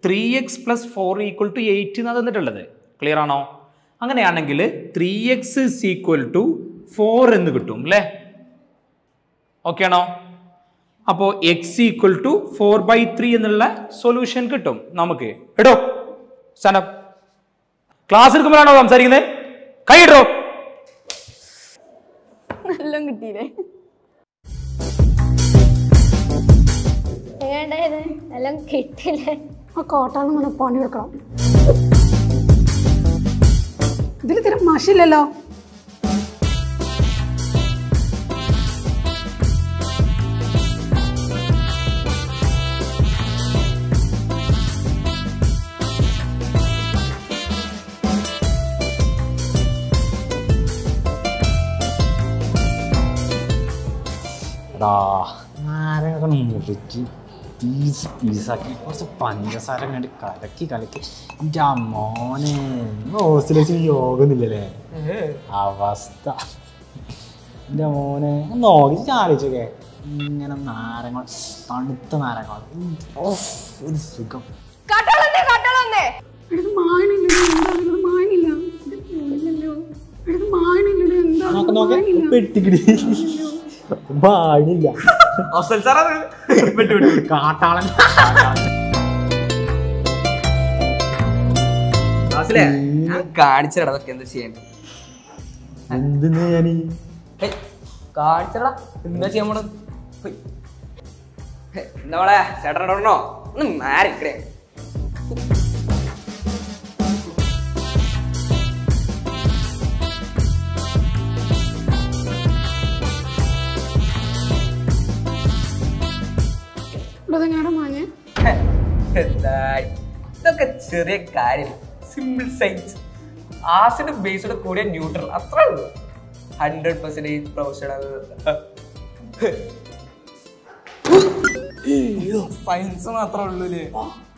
Three x plus four equal to eight എന്നാണ് തന്നിട്ടുള്ളത് clear ആണോ അങ്ങനെയാണെങ്കിൽ three x is equal to four എന്ന് കിട്ടും അല്ലേ ഓക്കെ ആണോ അപ്പോൾ x equal to four by three എന്നുള്ള സൊല്യൂഷൻ കിട്ടും നമുക്ക് എടോ സനപ്പ് ക്ലാസ് എടുക്കുമ്പോഴാണോ സംസാരിക്കുന്നത് കൈ ഇടോ നല്ല കിട്ടിയില്ലേ എങ്ങനെയുണ്ടായത് നല്ല കിട്ടില്ലേ ആ കോട്ടാന്ന് പറഞ്ഞ പണി എടുക്കണം ഇതിൽ തീരെ മഷില്ലല്ലോ എടാ നാരങ്ങ മുറിച്ച് പീസ് പീസാക്കി കുറച്ച് പഞ്ചസാര കണ്ട് കലക്കി കലക്കി എൻ്റെ ആ മോനെ ഹോസ്റ്റലിൽ യോഗന്നില്ലല്ലേ അവസ്ഥ എൻ്റെ മോനെ നോക്കി ചാലിച്ചൊക്കെ ഇങ്ങനെ നാരങ്ങ തണുത്ത നാരങ്ങ ഓഫ്, ഒരു സുഖം എടുത്ത് മായണില്ലല്ലോ എന്താ ഇത് മായണില്ല ഇത് പോയില്ലല്ലോ എടുത്ത് മായണില്ലല്ലോ എന്താ നോക്ക നോക്ക പെട്ടിക്കിടി പാടില്ല കാട്ടാളൻ ക്ലാസ്സിലെ ഞാൻ കാണിച്ചടാ അതൊക്കെ എന്താ ചെയ്യണ്ടേ എന്തിനാ ഞാനീ കാണിച്ചടാ എന്താ ചെയ്യാൻ പോണത് ഹൊയ്. ഹെ, എന്താ മോളെ ചേട്ടൻ ഇടണോ ഒന്ന് മാറിക്കടേ ഇവിടെ എങ്ങനെ മാങ്ങ എന്തായി ഇതൊക്കെ ചെറിയ കാര്യം സിമ്പിൾ സയൻസ് ആസിഡ് ബേസ്ഡ് കൂടിയ ന്യൂട്രൽ അത്ര ഉള്ളൂ ഹൺഡ്രഡ് പെർസെന്റേജ് പ്രൊഫഷണൽ സയൻസ് മാത്രമേ ഉള്ളൂ